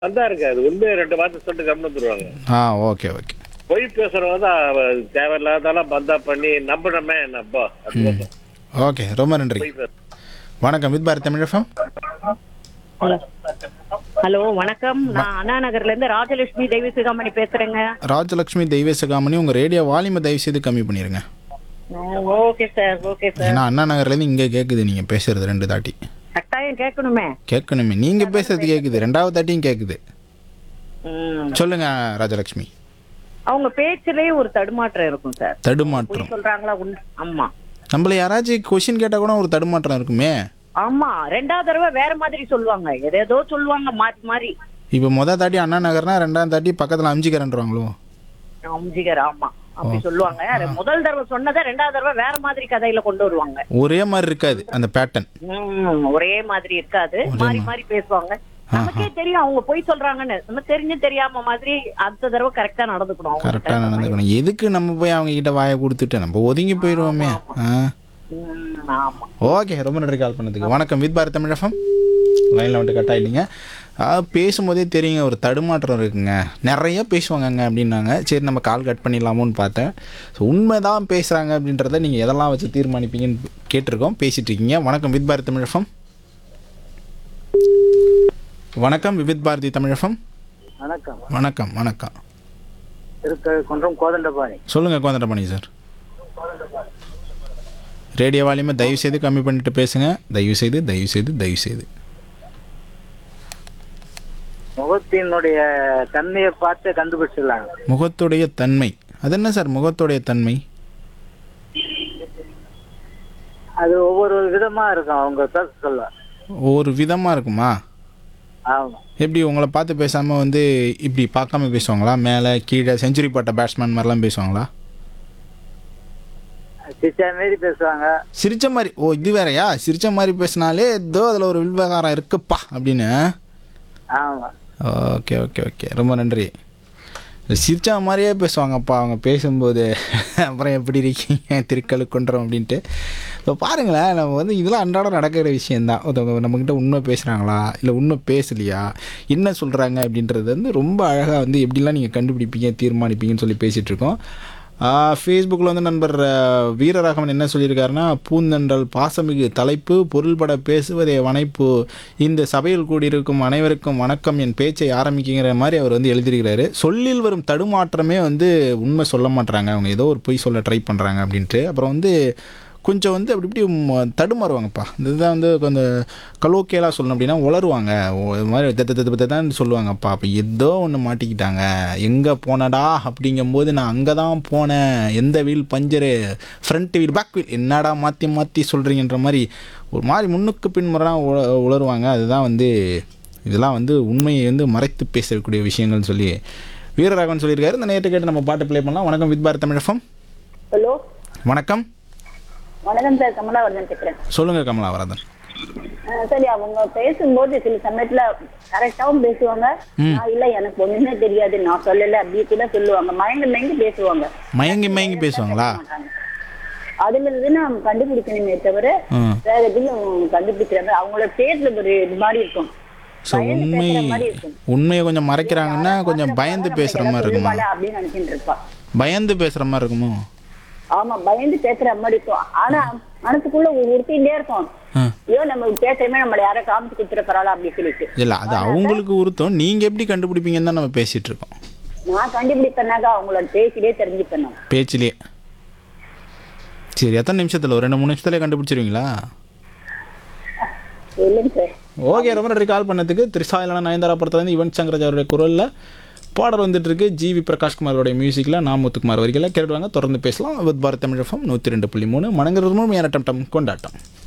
வந்தா இருக்காது உண்மையை ரெண்டு வார்த்தை சொல்லிட்டு கம்மி வந்துருவாங்க ஆ ஓகே ஓகே பொய் பேசுறவங்க தான் அவ தேவையில்லாதெல்லாம் பந்தா பண்ணி நம்பணுமே நம்ப அதுக்கோசம். ஓகே ரொம்ப நன்றி பொய் பேச வணக்கம் with Bharat Tamil FM hello hello வணக்கம் நான் அண்ணா நகர்ல இருந்து ராஜலட்சுமி தெய்வ சிகாமணி பேசுறேங்க ராஜலக்ஷ்மி தெய்வ சிகாமணி உங்கள் ரேடியோ வால்யூமை தயவு செய்து கம்மி பண்ணிடுங்க ஓகே சார் ஓகே சார் ஏன்னா அண்ணா நகர்லேருந்து இங்கே கேட்குது நீங்கள் பேசுறது ரெண்டு தாட்டி கட்டாயம் கேட்கணுமே கேட்கணுமே நீங்கள் பேசுறது கேட்குது ரெண்டாவது தாட்டியும் கேட்குது ம். சொல்லுங்க ராஜலக்ஷ்மி அவங்க பேச்சிலேயே ஒரு தடுமாற்றம் இருக்கும் சார் தடுமாற்றம் பொய் சொல்றாங்களா உண்மை ஆமா நம்மள யாராச்சும் கொஷின் கேட்டால் கூட ஒரு தடுமாற்றம் இருக்குமே ஆமா ரெண்டாவது தடவை வேற மாதிரி சொல்லுவாங்க எதேதோ சொல்லுவாங்க மாத்தி மாறி இப்போ மொதல் தாட்டி அண்ணா நகர்னா ரெண்டாம் தாட்டி பக்கத்தில் அம்ஜிக்கரன்றாங்களோ அம்ஜிகர் ஆமா அப்படி சொல்லுவாங்க அது முதல் தடவை சொன்னதை ரெண்டாவது தடவை வேற மாதிரி கதையில கொண்டு வருவாங்க ஒரே மாதிரி இருக்காது அந்த பேட்டர்ன் ம், ஒரே மாதிரி இருக்காது மாறி மாறி பேசுவாங்க நமக்கே தெரியும் அவங்க பொய் சொல்றாங்கன்னு நம்ம தெரிஞ்சு தெரியாம மாதிரி அடுத்த தடவை கரெக்டா நடந்துக்கணும் அவங்க கரெக்டாக நடந்துக்கணும் எதுக்கு நம்ம போய் அவங்க கிட்ட வாயை கொடுத்துட்டு நம்ம ஒதுங்கி போயிடுவோமே ஆ ம், ஆமா ஓகே ரொம்ப நன்றி கால் பண்ணதுக்கு வணக்கம் வித் பாரத் தமிழ் எஃப்எம் லைனில் வந்துட்டு கட் ஆகிட்டீங்க பேசும்போதே தெரியுங்க ஒரு தடுமாற்றம் இருக்குங்க நிறைய பேசுவாங்கங்க அப்படின்னாங்க சரி நம்ம கால் கட் பண்ணிடலாமோன்னு பார்த்தேன் ஸோ உண்மைதான் பேசுகிறாங்க அப்படின்றத நீங்கள் எதெல்லாம் வச்சு தீர்மானிப்பீங்கன்னு கேட்டிருக்கோம் பேசிட்டு இருக்கீங்க வணக்கம் வித் பாரத் தமிழ் எஃப்எம் வணக்கம் விவித் பாரதி தமிழ் எஃப்எம் வணக்கம் வணக்கம் வணக்கம் இருக்க குன்றம் கோதண்டபாணி சொல்லுங்கள் கோந்தண்டமணி சார் ரேடியோ வால்யூமை தயவு செய்து கம்மி பண்ணிட்டு பேசுங்க தயவு செய்து தயவு செய்து தயவு செய்து முகத்தினுடைய தன்மையை பார்த்து கண்டுபிடிச்சிடலாம் முகத்துடைய தன்மை அது என்ன சார் முகத்துடைய தன்மை அது ஒவ்வொரு விதமா இருக்கும் அவங்க பேச சொல்ல ஒரு விதமாக இருக்குமா ஆமா எப்படி உங்களை பார்த்து பேசாமல் வந்து இப்படி பார்க்காம பேசுவாங்களா மேலே கீழே செஞ்சுரி போட்ட பேட்ஸ்மேன் மாதிரிலாம் பேசுவாங்களா சிச்சா மாரி பேசுவாங்க சிரிச்ச மாதிரி ஓ இது வேறயா சிரிச்ச மாதிரி பேசினாலே ஏதோ அதில் ஒரு விவகாரம் இருக்குப்பா அப்படின்னு ஆமா ஓகே ஓகே ஓகே ரொம்ப நன்றி இந்த சிரிச்சா மாதிரியே பேசுவாங்கப்பா அவங்க பேசும்போது அப்புறம் எப்படி இருக்கீங்க திருக்கழுக்குன்றோம் அப்படின்ட்டு இப்போ பாருங்களேன் நம்ம வந்து இதெல்லாம் அன்றாடம் நடக்கிற விஷயந்தான் ஒருத்தவங்க நம்மக்கிட்ட உண்மை பேசுகிறாங்களா இல்லை உண்மை பேசலையா என்ன சொல்கிறாங்க அப்படின்றது வந்து ரொம்ப அழகாக வந்து எப்படிலாம் நீங்கள் கண்டுபிடிப்பீங்க தீர்மானிப்பீங்கன்னு சொல்லி பேசிகிட்டு இருக்கோம் ஃபேஸ்புக்கில் வந்து நண்பர் அஹ், வீரராகவன் என்ன சொல்லியிருக்காருன்னா பூந்தண்டல் பாசமிகு தலைப்பு பொருள்பட பேசுவதே வனைப்பு இந்த சபையில் கூடியிருக்கும் அனைவருக்கும் வணக்கம் என் பேச்சை ஆரம்பிக்குங்கிற மாதிரி அவர் வந்து எழுதியிருக்கிறாரு சொல்லில் வரும் தடுமாற்றமே வந்து உண்மை சொல்ல மாட்றாங்க அவங்க ஏதோ ஒரு பொய் சொல்ல ட்ரை பண்ணுறாங்க அப்படின்ட்டு அப்புறம் வந்து கொஞ்சம் வந்து அப்படி இப்படி ம- தடுமாறுவாங்கப்பா இதுதான் வந்து கொஞ்சம் கலோக்கியலாக சொல்லணும் அப்படின்னா உளருவாங்க ஓ, இது மாதிரி தத்து தத்து தத்து தான் சொல்லுவாங்கப்பா அப்போ ஏதோ ஒன்று மாட்டிக்கிட்டாங்க எங்கே போனடா அப்படிங்கும்போது நான் அங்கே தான் போனேன் எந்த wheel puncture front wheel back wheel என்னடா மாற்றி மாற்றி சொல்கிறீங்கன்ற மாதிரி ஒரு மாதிரி முன்னுக்கு பின்முறைலாம் உள உளருவாங்க அதுதான் வந்து இதெல்லாம் வந்து உண்மையை வந்து மறைத்து பேசக்கூடிய விஷயங்கள்னு சொல்லி வீரராகவன் சொல்லியிருக்காரு இந்த நேற்று கேட்டு நம்ம பாட்டு ப்ளே பண்ணலாம் வணக்கம் வித் பாரத் தமிழகம் ஹலோ வணக்கம் வணக்கம் சார் கமலாவர்தன் பேசுறேன் சொல்லுங்கள் கமலாவரதன் அஹ் சரி அவங்க பேசும்போது சில சமயத்துல கரெக்டாவும் பேசுவாங்க நான் இல்ல எனக்கு ஒண்ணுமே தெரியாது நான் சொல்லல அப்படி கூட சொல்லுவாங்க மயங்கி மயங்கி பேசுவாங்க மயங்கி மயங்கி பேசுவாங்களா அதுல இருந்து நான் கண்டுபிடிக்கணுமே தவிர ம் வேற எதுவும் கண்டுபிடிக்கிறாங்க அவங்களோட பேர்ல ஒரு இது மாதிரி இருக்கும் ஸோ பயந்து உண்மை பேசுற மாதிரி இருக்கும் உண்மையை கொஞ்சம் மறைக்கிறாங்கன்னா கொஞ்சம் பயந்து பேசுகிற மாதிரி இருக்குமா சொல்லுவாளா அப்படின்னு நினைச்சிட்டு இருப்பா பயந்து பேசுகிற மாதிரி இருக்குமோ ஆமா பயந்து பேசுற மாதிரி இருக்கும் ஆனா மனசுக்குள்ள உறுத்திட்டே இருக்கும் ஆ ஐயோ நம்ம பேசுறமே நம்மள யாரை காமிச்சு கொடுத்துட பரவாயில்ல அப்படி சொல்லிட்டு இல்லை அது அவங்களுக்கு உருத்தம் நீங்கள் எப்படி கண்டுபிடிப்பீங்கன்னு தான் நம்ம பேசிகிட்டு இருக்கோம் நான் கண்டுபிடிப்பேனாக்கா அவங்களோட பேசிலே தெரிஞ்சுப்பேன் நான். பேச்சிலே சரி எத்தனை நிமிஷத்தில் ஒரு ரெண்டு மூணு நிமிஷத்துல கண்டுபிடிச்சிருவீங்களா இல்லைங்க சார் ஓகே ரொம்ப நன்றி கால் பண்ணதுக்கு திரிசாயிலான நயன்தாரா படத்துலேருந்து யுவன் சங்கராஜ் அவருடைய குரலில் பாடல் வந்துட்டு இருக்கு ஜிவி பிரகாஷ்குமாரோடைய மியூசிக்கில் நான் முத்துக்குமார் வரிகளை கேட்டுவாங்க தொடர்ந்து பேசலாம் வித் பாரத் தமிழ் எஃப்எம் நூற்றி ரெண்டு புள்ளி மூணு மணங்கிறது மூணு டம் டம் கொண்டாட்டம்